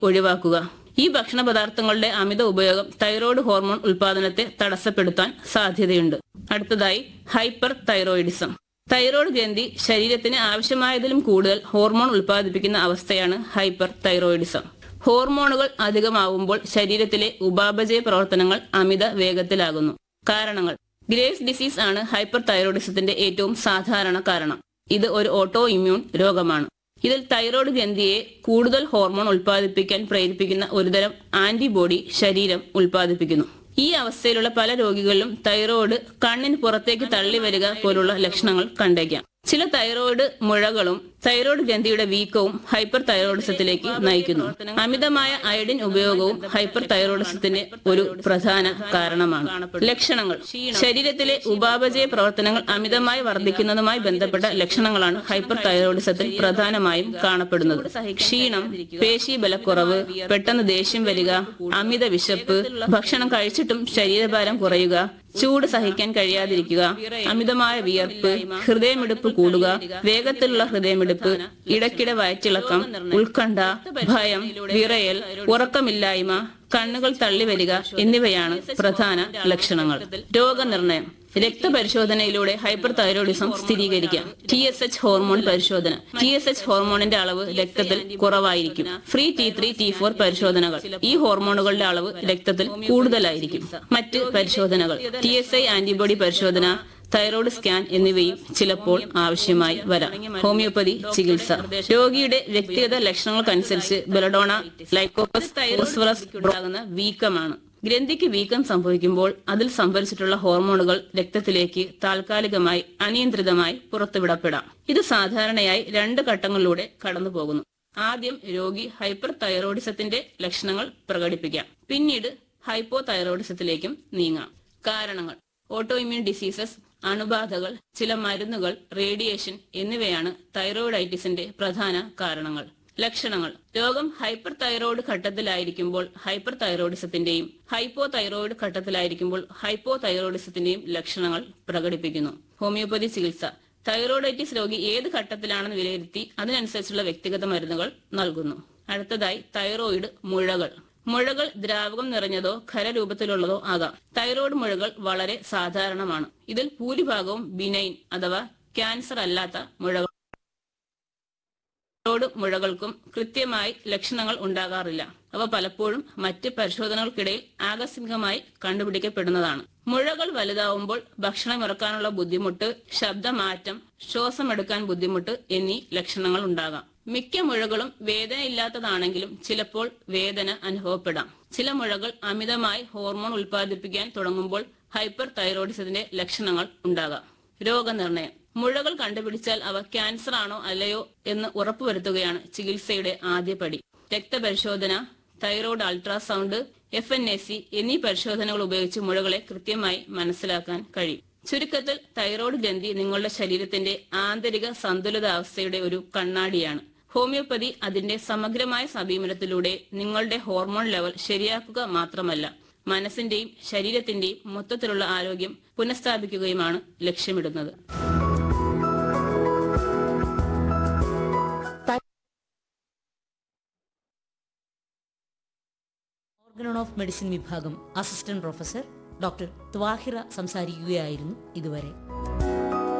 ഒഴിവാക്കുക ഈ ഭക്ഷണ പദാർത്ഥങ്ങളുടെ അമിത ഉപയോഗം തൈറോയ്ഡ് ഹോർമോൺ ഉൽപാദനത്തെ തടസ്സപ്പെടുത്താൻ സാധ്യതയുണ്ട് അടുത്തതായി ഹൈപ്പർ തൈറോയിഡിസം തൈറോയ്ഡ് ഗ്രന്ഥി ശരീരത്തിന് ആവശ്യമായതിലും കൂടുതൽ ഹോർമോൺ ഉൽപ്പാദിപ്പിക്കുന്ന അവസ്ഥയാണ് ഹൈപ്പർ തൈറോയിഡിസം ഹോർമോണുകൾ അധികമാവുമ്പോൾ ശരീരത്തിലെ ഉപാപചയ പ്രവർത്തനങ്ങൾ അമിത വേഗത്തിലാകുന്നു കാരണങ്ങൾ ഗ്രേവ്സ് ഡിസീസ് ആണ് ഹൈപ്പർ തൈറോയിഡിസത്തിന്റെ ഏറ്റവും സാധാരണ കാരണം ഇത് ഒരു ഓട്ടോ ഇമ്മ്യൂൺ രോഗമാണ് ഇതിൽ തൈറോയ്ഡ് ഗ്രന്ഥിയെ കൂടുതൽ ഹോർമോൺ ഉൽപ്പാദിപ്പിക്കാൻ പ്രേരിപ്പിക്കുന്ന ഒരുതരം ആന്റിബോഡി ശരീരം ഉൽപ്പാദിപ്പിക്കുന്നു ഈ അവസ്ഥയിലുള്ള പല രോഗികളിലും തൈറോയ്ഡ് കണ്ണിന് പുറത്തേക്ക് തള്ളി വരിക പോലുള്ള ലക്ഷണങ്ങൾ കണ്ടേക്കാം ചില തൈറോയ്ഡ് മുഴകളും തൈറോയ്ഡ് ഗ്രന്ഥിയുടെ വീക്കവും ഹൈപ്പർ തൈറോയിഡിസത്തിലേക്ക് നയിക്കുന്നു അമിതമായ അയഡിൻ ഉപയോഗവും ഹൈപ്പർ തൈറോയിഡിസത്തിന്റെ ഒരു പ്രധാന കാരണമാണ് ലക്ഷണങ്ങൾ ശരീരത്തിലെ ഉപാപചയ പ്രവർത്തനങ്ങൾ അമിതമായി വർദ്ധിക്കുന്നതുമായി ബന്ധപ്പെട്ട ലക്ഷണങ്ങളാണ് ഹൈപ്പർ തൈറോയിഡിസത്തിൽ പ്രധാനമായും കാണപ്പെടുന്നത് ക്ഷീണം പേശി ബലക്കുറവ് പെട്ടെന്ന് ദേഷ്യം വരിക അമിത വിശപ്പ് ഭക്ഷണം കഴിച്ചിട്ടും ശരീരഭാരം കുറയുക ചൂട് സഹിക്കാൻ കഴിയാതിരിക്കുക അമിതമായ വിയർപ്പ് ഹൃദയമിടിപ്പ് കൂടുക വേഗത്തിലുള്ള ഹൃദയമിടിപ്പ് ഇടയ്ക്കിടെ വയറ്റിളക്കം ഉത്കണ്ഠ ഭയം വിറയൽ ഉറക്കമില്ലായ്മ കണ്ണുകൾ തള്ളി വരിക എന്നിവയാണ് പ്രധാന ലക്ഷണങ്ങൾ രോഗനിർണയം രക്തപരിശോധനയിലൂടെ ഹൈപ്പർ തൈറോയിഡിസം സ്ഥിരീകരിക്കാം ടി എസ് എച്ച് ഹോർമോൺ പരിശോധന ടി എസ് എച്ച് ഹോർമോണിന്റെ അളവ് രക്തത്തിൽ കുറവായിരിക്കും free T three T four പരിശോധനകൾ ഈ ഹോർമോണുകളുടെ അളവ് രക്തത്തിൽ കൂടുതലായിരിക്കും മറ്റ് പരിശോധനകൾ ടി എസ് ഐ ആന്റിബോഡി പരിശോധന തൈറോയ്ഡ് സ്കാൻ എന്നിവയും ചിലപ്പോൾ ആവശ്യമായി വരാം ഹോമിയോപ്പതി ചികിത്സ രോഗിയുടെ വ്യക്തിഗത ലക്ഷണങ്ങൾക്കനുസരിച്ച് ബെലഡോണ ലൈക്കോപ്പസ് ഫോസ്ഫറസ് ഉണ്ടാകുന്ന വീക്കമാണ് ഗ്രന്ഥിക്ക് വീക്കം സംഭവിക്കുമ്പോൾ അതിൽ സംഭരിച്ചിട്ടുള്ള ഹോർമോണുകൾ രക്തത്തിലേക്ക് താൽക്കാലികമായി അനിയന്ത്രിതമായി പുറത്തുവിടപ്പെടാം ഇത് സാധാരണയായി രണ്ട് ഘട്ടങ്ങളിലൂടെ കടന്നു പോകുന്നു ആദ്യം രോഗി ഹൈപ്പർ തൈറോയിഡിസത്തിന്റെ ലക്ഷണങ്ങൾ പ്രകടിപ്പിക്കാം പിന്നീട് ഹൈപ്പോ തൈറോയിഡിസത്തിലേക്കും നീങ്ങാം കാരണങ്ങൾ ഓട്ടോ ഇമ്മ്യൂൺ ഡിസീസസ് അണുബാധകൾ ചില മരുന്നുകൾ റേഡിയേഷൻ എന്നിവയാണ് തൈറോയിഡൈറ്റിസിന്റെ പ്രധാന കാരണങ്ങൾ ലക്ഷണങ്ങൾ രോഗം ഹൈപ്പർ തൈറോയ്ഡ് ഘട്ടത്തിലായിരിക്കുമ്പോൾ ഹൈപ്പർ തൈറോയിഡിസത്തിന്റെയും ഹൈപ്പോ തൈറോയിഡ് ഘട്ടത്തിലായിരിക്കുമ്പോൾ ഹൈപ്പോ തൈറോയിഡിസത്തിന്റെയും ലക്ഷണങ്ങൾ പ്രകടിപ്പിക്കുന്നു ഹോമിയോപ്പതി ചികിത്സ തൈറോയിഡൈറ്റിസ് രോഗി ഏത് ഘട്ടത്തിലാണെന്ന് വിലയിരുത്തി അതിനനുസരിച്ചുള്ള വ്യക്തിഗത മരുന്നുകൾ നൽകുന്നു അടുത്തതായി തൈറോയിഡ് മുഴകൾ മുഴകൾ ദ്രാവകം നിറഞ്ഞതോ ഖരരൂപത്തിലുള്ളതോ ആകാം തൈറോയ്ഡ് മുഴകൾ വളരെ സാധാരണമാണ് ഇതിൽ ഭൂരിഭാഗവും ബിനൈൻ അഥവാ ക്യാൻസർ അല്ലാത്ത മുഴകൾ തൈറോയ്ഡ് മുഴകൾക്കും കൃത്യമായി ലക്ഷണങ്ങൾ ഉണ്ടാകാറില്ല അവ പലപ്പോഴും മറ്റ് പരിശോധനകൾക്കിടയിൽ ആകസ്മികമായി കണ്ടുപിടിക്കപ്പെടുന്നതാണ് മുഴകൾ വലുതാവുമ്പോൾ ഭക്ഷണം ഇറക്കാനുള്ള ബുദ്ധിമുട്ട് ശബ്ദമാറ്റം ശ്വാസമെടുക്കാൻ ബുദ്ധിമുട്ട് എന്നീ ലക്ഷണങ്ങൾ ഉണ്ടാകാം മിക്ക മുഴകളും വേദനയില്ലാത്തതാണെങ്കിലും ചിലപ്പോൾ വേദന അനുഭവപ്പെടാം ചില മുഴകൾ അമിതമായി ഹോർമോൺ ഉൽപ്പാദിപ്പിക്കാൻ തുടങ്ങുമ്പോൾ ഹൈപ്പർ തൈറോയിഡിസത്തിന്റെ ലക്ഷണങ്ങൾ ഉണ്ടാകാം രോഗനിർണയം മുഴകൾ കണ്ടുപിടിച്ചാൽ അവ ക്യാൻസർ ആണോ അല്ലയോ എന്ന് ഉറപ്പുവരുത്തുകയാണ് ചികിത്സയുടെ ആദ്യ പടി രക്തപരിശോധന thyroid ultrasound F N A C എന്നീ പരിശോധനകൾ ഉപയോഗിച്ച് മുഴകളെ കൃത്യമായി മനസ്സിലാക്കാൻ കഴിയും ചുരുക്കത്തിൽ തൈറോയ്ഡ് ഗ്രന്ഥി നിങ്ങളുടെ ശരീരത്തിന്റെ ആന്തരിക സന്തുലിതാവസ്ഥയുടെ ഒരു കണ്ണാടിയാണ് ഹോമിയോപ്പതി അതിന്റെ സമഗ്രമായ സമീപനത്തിലൂടെ നിങ്ങളുടെ ഹോർമോൺ ലെവൽ ശരിയാക്കുക മാത്രമല്ല മനസ്സിന്റെയും ശരീരത്തിന്റെയും മൊത്തത്തിലുള്ള ആരോഗ്യം പുനഃസ്ഥാപിക്കുകയുമാണ് ലക്ഷ്യമിടുന്നത് ഓർഗനോൺ ഓഫ് മെഡിസിൻ വിഭാഗം അസിസ്റ്റന്റ് പ്രൊഫസർ ഡോക്ടർ ത്വാഹിറ സംസാരിക്കുകയായിരുന്നു ഇതുവരെ